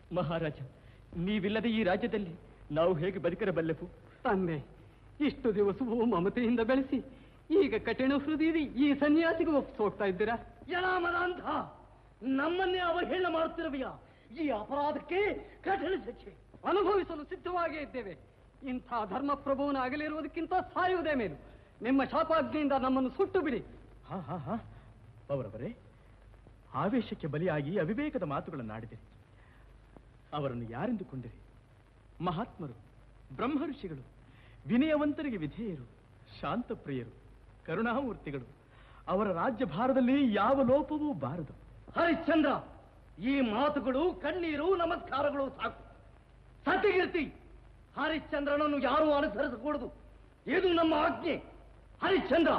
ಮಹಾರಾಜ ನೀವಿಲ್ಲದೆ ಈ ರಾಜ್ಯದಲ್ಲಿ ನಾವು ಹೇಗೆ ಬದುಕಿರಬಲ್ಲೆವು ತಂದೆ ಇಷ್ಟು ದಿವಸವೂ ಮಮತೆಯಿಂದ ಬೆಳೆಸಿ ಈಗ ಕಠಿಣ ಹೃದಯದಿ ಈ ಸನ್ಯಾಸಿಗೆ ಒಪ್ಪಿಸಿ ಹೋಗ್ತಾ ಇದ್ದೀರಾ ಯಲಾಮನಾಂಧ ನಮ್ಮನ್ನೇ ಅವಹೇಳನ ಮಾಡುತ್ತಿರುವೆಯಾ ಈ ಅಪರಾಧಕ್ಕೆ ಕಠಿಣ ಶಿಕ್ಷೆ ಅನುಭವಿಸಲು ಸಿದ್ಧವಾಗೇ ಇದ್ದೇವೆ ಇಂಥ ಧರ್ಮ ಪ್ರಭುವನಾಗಲಿರುವುದಕ್ಕಿಂತ ಸಾಯುವುದೇ ಮೇಲು ನಿಮ್ಮ ಶಾಪಾಗ್ನಿಯಿಂದ ನಮ್ಮನ್ನು ಸುಟ್ಟು ಬಿಡಿ ಹಾ ಹಾ ಹಾ ಅವರವರೇ ಆವೇಶಕ್ಕೆ ಬಲಿಯಾಗಿ ಅವಿವೇಕದ ಮಾತುಗಳನ್ನಾಡಿದಿರಿ ಅವರನ್ನು ಯಾರೆಂದುಕೊಂಡಿರಿ ಮಹಾತ್ಮರು ಬ್ರಹ್ಮ ಋಷಿಗಳು ವಿನಯವಂತರಿಗೆ ವಿಧೇಯರು ಶಾಂತಪ್ರಿಯರು ಕರುಣಾಮೂರ್ತಿಗಳು ಅವರ ರಾಜ್ಯ ಭಾರದಲ್ಲಿ ಯಾವ ಲೋಪವೂ ಬಾರದು ಹರಿಶ್ಚಂದ್ರ ಈ ಮಾತುಗಳು ಕಣ್ಣೀರು ನಮಸ್ಕಾರಗಳು ಸಾಕು ಸತ್ಯಕೀರ್ತಿ ಹರಿಶ್ಚಂದ್ರನನ್ನು ಯಾರೂ ಅನುಸರಿಸಕೂಡದು ಇದು ನಮ್ಮ ಆಜ್ಞೆ ಹರಿಶ್ಚಂದ್ರ